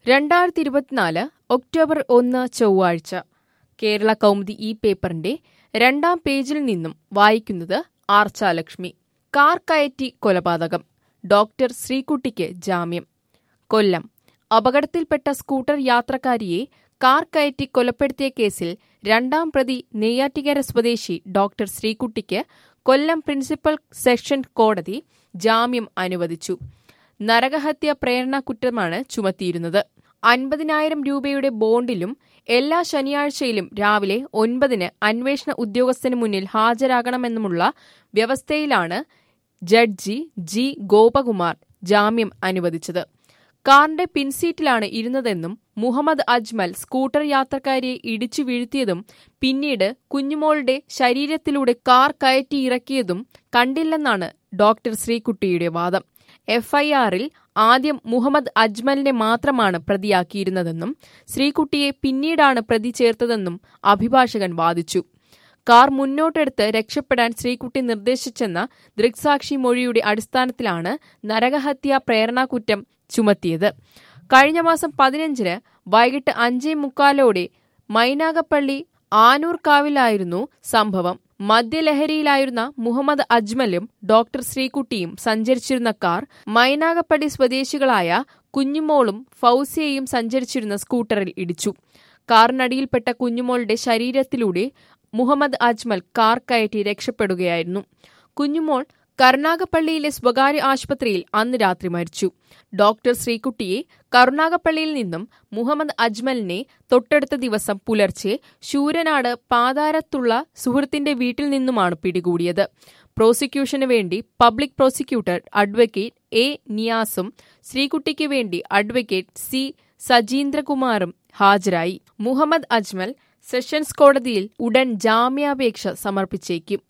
രണ്ടായിരത്തി ഇരുപത്തിനാല് ഒക്ടോബർ ഒന്ന് ചൊവ്വാഴ്ച കേരള കൗമുദി ഈ പേപ്പറിന്റെ രണ്ടാം പേജിൽ നിന്നും വായിക്കുന്നത് ആർച്ചാലക്ഷ്മി കാർ കയറ്റി കൊലപാതകം ഡോക്ടർ ശ്രീകുട്ടിക്ക് ജാമ്യം കൊല്ലം അപകടത്തിൽപ്പെട്ട സ്കൂട്ടർ യാത്രക്കാരിയെ കാർ കയറ്റി കൊലപ്പെടുത്തിയ കേസിൽ രണ്ടാം പ്രതി നെയ്യാറ്റിക്കര സ്വദേശി ഡോക്ടർ ശ്രീകുട്ടിക്ക് കൊല്ലം പ്രിൻസിപ്പൽ സെഷൻ കോടതി ജാമ്യം അനുവദിച്ചു നരകഹത്യ പ്രേരണ കുറ്റമാണ് ചുമത്തിയിരുന്നത് അൻപതിനായിരം രൂപയുടെ ബോണ്ടിലും എല്ലാ ശനിയാഴ്ചയിലും രാവിലെ ഒൻപതിന് അന്വേഷണ ഉദ്യോഗസ്ഥന് മുന്നിൽ ഹാജരാകണമെന്നുമുള്ള വ്യവസ്ഥയിലാണ് ജഡ്ജി ജി ഗോപകുമാർ ജാമ്യം അനുവദിച്ചത് കാറിന്റെ പിൻസീറ്റിലാണ് ഇരുന്നതെന്നും മുഹമ്മദ് അജ്മൽ സ്കൂട്ടർ യാത്രക്കാരിയെ ഇടിച്ചു വീഴ്ത്തിയതും പിന്നീട് കുഞ്ഞുമോളുടെ ശരീരത്തിലൂടെ കാർ കയറ്റിയിറക്കിയതും കണ്ടില്ലെന്നാണ് ഡോക്ടർ ശ്രീകുട്ടിയുടെ വാദം എഫ്ഐആറിൽ ആദ്യം മുഹമ്മദ് അജ്മലിനെ മാത്രമാണ് പ്രതിയാക്കിയിരുന്നതെന്നും ശ്രീകുട്ടിയെ പിന്നീടാണ് പ്രതി ചേർത്തതെന്നും അഭിഭാഷകൻ വാദിച്ചു കാർ മുന്നോട്ടെടുത്ത് രക്ഷപ്പെടാൻ ശ്രീകുട്ടി നിർദ്ദേശിച്ചെന്ന ദൃക്സാക്ഷി മൊഴിയുടെ അടിസ്ഥാനത്തിലാണ് നരകഹത്യ പ്രേരണാകുറ്റം ചുമത്തിയത് കഴിഞ്ഞ മാസം പതിനഞ്ചിന് വൈകിട്ട് അഞ്ചേ മുക്കാലോടെ മൈനാഗപ്പള്ളി ആനൂർക്കാവിലായിരുന്നു സംഭവം മദ്യലഹരിയിലായിരുന്ന മുഹമ്മദ് അജ്മലും ഡോക്ടർ ശ്രീകുട്ടിയും സഞ്ചരിച്ചിരുന്ന കാർ മൈനാഗപ്പള്ളി സ്വദേശികളായ കുഞ്ഞുമോളും ഫൗസിയയും സഞ്ചരിച്ചിരുന്ന സ്കൂട്ടറിൽ ഇടിച്ചു കാറിനടിയിൽപ്പെട്ട കുഞ്ഞുമോളുടെ ശരീരത്തിലൂടെ മുഹമ്മദ് അജ്മൽ കാർ കയറ്റി രക്ഷപ്പെടുകയായിരുന്നു കുഞ്ഞുമോൾ കരുണാകപ്പള്ളിയിലെ സ്വകാര്യ ആശുപത്രിയിൽ അന്ന് രാത്രി മരിച്ചു ഡോക്ടർ ശ്രീകുട്ടിയെ കരുണാകപ്പള്ളിയിൽ നിന്നും മുഹമ്മദ് അജ്മലിനെ തൊട്ടടുത്ത ദിവസം പുലർച്ചെ ശൂരനാട് പാതാരത്തുള്ള സുഹൃത്തിന്റെ വീട്ടിൽ നിന്നുമാണ് പിടികൂടിയത് പ്രോസിക്യൂഷന് വേണ്ടി പബ്ലിക് പ്രോസിക്യൂട്ടർ അഡ്വക്കേറ്റ് എ നിയാസും ശ്രീകുട്ടിക്ക് വേണ്ടി അഡ്വക്കേറ്റ് സി സജീന്ദ്രകുമാറും ഹാജരായി മുഹമ്മദ് അജ്മൽ സെഷൻസ് കോടതിയിൽ ഉടൻ ജാമ്യാപേക്ഷ സമർപ്പിച്ചേക്കും